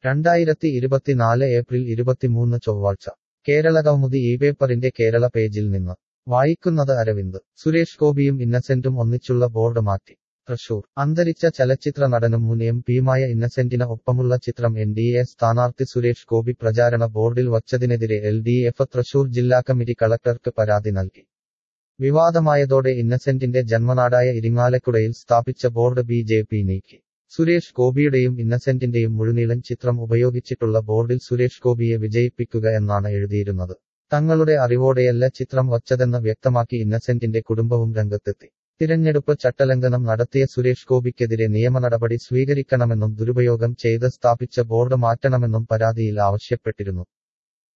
രണ്ടായിരത്തി ഇരുപത്തിനാല് ഏപ്രിൽ ഇരുപത്തിമൂന്ന് ചൊവ്വാഴ്ച കേരള കൗമുദി ഈ പേപ്പറിന്റെ കേരള പേജിൽ നിന്ന് വായിക്കുന്നത് അരവിന്ദ് സുരേഷ് ഗോപിയും ഇന്നസെന്റും ഒന്നിച്ചുള്ള ബോർഡ് മാറ്റി തൃശൂർ അന്തരിച്ച ചലച്ചിത്ര നടനും മുൻ എം പിയുമായ ഇന്നസെന്റിന് ഒപ്പമുള്ള ചിത്രം എൻ ഡി എ സ്ഥാനാർത്ഥി സുരേഷ് ഗോപി പ്രചാരണ ബോർഡിൽ വച്ചതിനെതിരെ എൽ ഡി എഫ് തൃശൂർ ജില്ലാ കമ്മിറ്റി കളക്ടർക്ക് പരാതി നൽകി വിവാദമായതോടെ ഇന്നസെന്റിന്റെ ജന്മനാടായ ഇരിങ്ങാലക്കുടയിൽ സ്ഥാപിച്ച ബോർഡ് ബി ജെ പി നീക്കി സുരേഷ് ഗോപിയുടെയും ഇന്നസെന്റിന്റെയും മുഴുനീളൻ ചിത്രം ഉപയോഗിച്ചിട്ടുള്ള ബോർഡിൽ സുരേഷ് ഗോപിയെ വിജയിപ്പിക്കുക എന്നാണ് എഴുതിയിരുന്നത് തങ്ങളുടെ അറിവോടെയല്ല ചിത്രം വച്ചതെന്ന് വ്യക്തമാക്കി ഇന്നസെന്റിന്റെ കുടുംബവും രംഗത്തെത്തി തിരഞ്ഞെടുപ്പ് ചട്ടലംഘനം നടത്തിയ സുരേഷ് ഗോപിക്കെതിരെ നിയമ നടപടി സ്വീകരിക്കണമെന്നും ദുരുപയോഗം ചെയ്ത് സ്ഥാപിച്ച ബോർഡ് മാറ്റണമെന്നും പരാതിയിൽ ആവശ്യപ്പെട്ടിരുന്നു